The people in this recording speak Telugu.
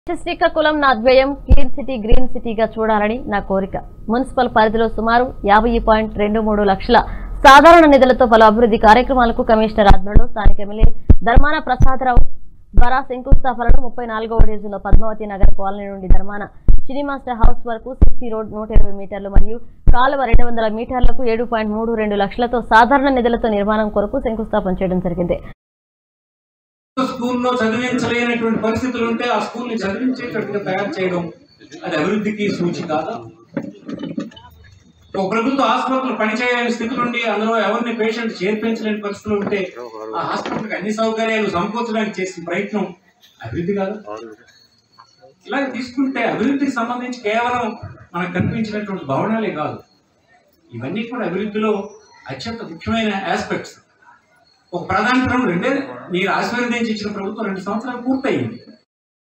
శ్రీకాకుళం నా ద్వయం క్లీన్ సిటీ గ్రీన్ సిటీగా చూడాలని నా కోరిక మున్సిపల్ పరిధిలో సుమారు యాభై పాయింట్ రెండు మూడు లక్షల సాధారణ నిధులతో పలు అభివృద్ధి కార్యక్రమాలకు కమిషనర్ ఆధ్వర్యంలో స్థానిక ఎమ్మెల్యే ధర్మాన ప్రసాదరావు ద్వారా శంకుస్థాపనలు ముప్పై నాలుగవ డివిజన్లో పద్మావతి నగర్ కాలనీ నుండి ధర్మాన సినీ మాస్టర్ హౌస్ వరకు సిసి రోడ్ నూట ఇరవై మీటర్లు మరియు కాలువ రెండు వందల మీటర్లకు ఏడు పాయింట్ మూడు రెండు లక్షలతో సాధారణ నిధులతో నిర్మాణం కొరకు శంకుస్థాపన చేయడం జరిగింది స్కూల్లో చదివించలేనటువంటి పరిస్థితులు ఉంటే ఆ స్కూల్ని చదివించేటట్టుగా తయారు చేయడం అది అభివృద్ధికి సూచి కాదా ఒక ప్రభుత్వ హాస్పిటల్ పనిచేయలేని స్థితి నుండి అందులో ఎవరిని పేషెంట్ చేర్పించలేని పరిస్థితులు ఉంటే ఆ హాస్పిటల్కి అన్ని సౌకర్యాలు సమకూర్చడానికి చేసిన ప్రయత్నం అభివృద్ధి కాదు ఇలాగ తీసుకుంటే అభివృద్ధికి సంబంధించి కేవలం మనకు కనిపించినటువంటి భవనాలే కాదు ఇవన్నీ కూడా అభివృద్ధిలో అత్యంత ముఖ్యమైన ఆస్పెక్ట్స్ ఒక ప్రధాన ప్రభుత్వం రెండే మీరు ఆశీర్వదించి ఇచ్చిన ప్రభుత్వం రెండు సంవత్సరాలు పూర్తయింది